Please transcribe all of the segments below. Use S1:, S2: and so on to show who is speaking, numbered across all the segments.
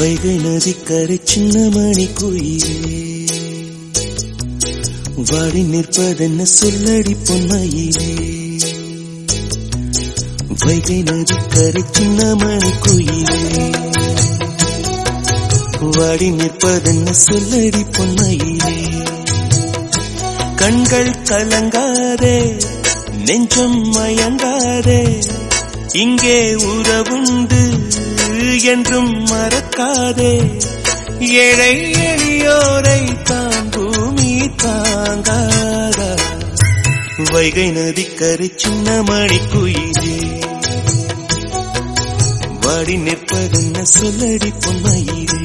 S1: வைகை நதிக்கரை சின்ன மணி குயிலே வாடி நிற்பதென்ன சொல்லடி பொன்மையிலே வைகை நதிக்கரை சின்ன மணி குயிலே வாடி நிற்பதென்ன சொல்லடி பொன்மையிலே கண்கள் கலங்காதே நெஞ்சம் மயங்காதே இங்கே உறவுண்டு என்றும் மறக்காதே ஏழை எளியோரை தான் பூமி தாங்காதா வைகை நதிக்கரை சின்ன மணி குயிலே வாடி நிற்பதென்ன சொல்லடி பொன்மையிலே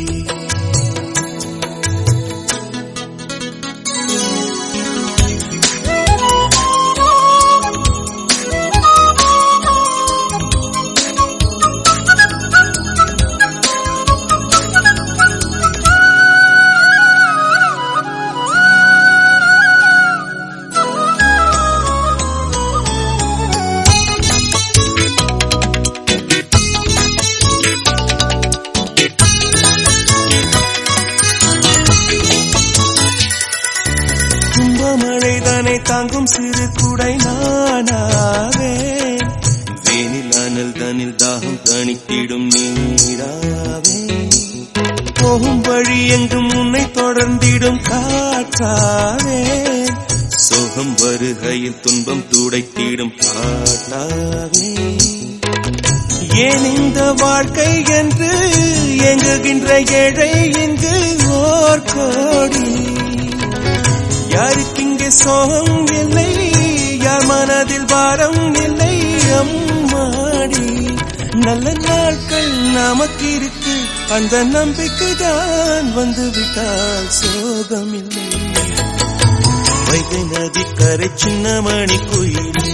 S1: துன்பமழை தானே தாங்கும் சிறு குடை நானாவே வேனில் அனல் தனில் தாகம் தணித்திடும் நீராவே போகும் வழி எங்கும் உன்னை தொடர்ந்திடும் காற்றாவே சோகம் வருகையில் துன்பம் துடைத்திடும் பாட்டாவே ஏன் இந்த வாழ்க்கை என்று எங்குகின்ற ஏழை இங்கு ஓர் கோடி யாருக்கு இங்கே சோகம் இல்லை யார் மனதில் பாரம் இல்லை அம்மாடி நல்ல நாட்கள் நமக்கு இருக்கு அந்த நம்பிக்கை தான் வந்து விட்டால் சோகம் இல்லை வைகை நதி கரை சின்ன மணி குயிலே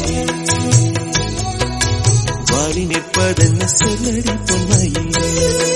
S1: வாடி நிற்பதென்ன சொல்லடி பொன்மையிலே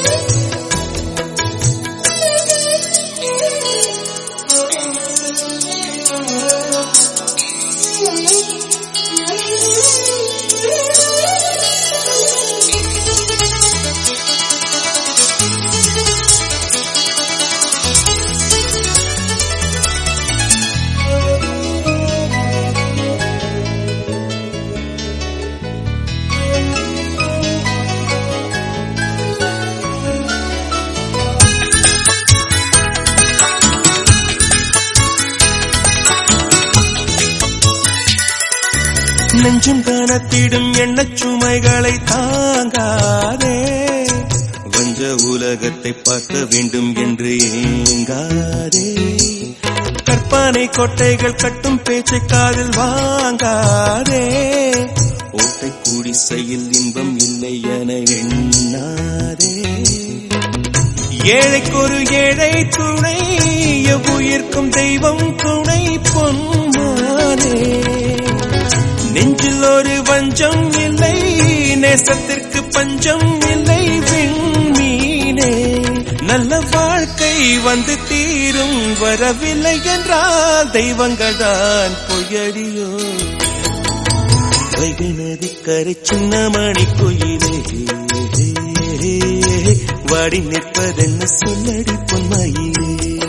S1: நெஞ்சும் கனத்திடும் எண்ணச் சுமைகளை தாங்காதே வஞ்ச உலகத்தை பார்க்க வேண்டும் என்று ஏங்காதே கற்பனை கொட்டைகள் கட்டும் பேச்சை காதில் வாங்காதே ஓட்டை குடிசையில் இன்பம் இல்லை என எண்ணாதே ஏழைக்கு ஒரு ஏழை துணை எவ்வுயிர்க்கும் தெய்வம் துணை பொன்மானே நெஞ்சில் ஒரு வஞ்சம் இல்லை நேசத்திற்கு பஞ்சம் இல்லை விண்மீனே நல்ல வாழ்க்கை வந்து தீரும் வரவில்லை என்றால் தெய்வங்கள் தான் பொய்யடியோ வைகை நதிக்கரை சின்ன மணி குயிலே வாடி நிற்பதென்ன சொல்லடி பொன்மையிலே